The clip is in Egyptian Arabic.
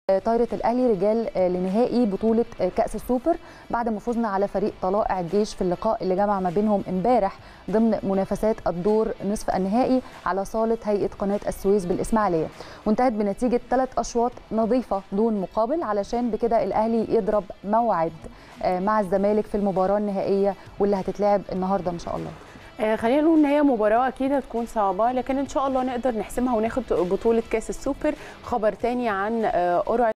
طايره الاهلي رجال لنهائي بطوله كاس السوبر بعد ما فزنا على فريق طلائع الجيش في اللقاء اللي جمع ما بينهم امبارح ضمن منافسات الدور نصف النهائي على صاله هيئه قناه السويس بالاسماعيليه وانتهت بنتيجه ثلاث اشواط نظيفه دون مقابل علشان بكده الاهلي يضرب موعد مع الزمالك في المباراه النهائيه واللي هتتلعب النهارده ان شاء الله آه خلينا نقول ان هي مباراه اكيد هتكون صعبه لكن ان شاء الله نقدر نحسمها وناخد بطوله كاس السوبر خبر تاني عن آه قرعه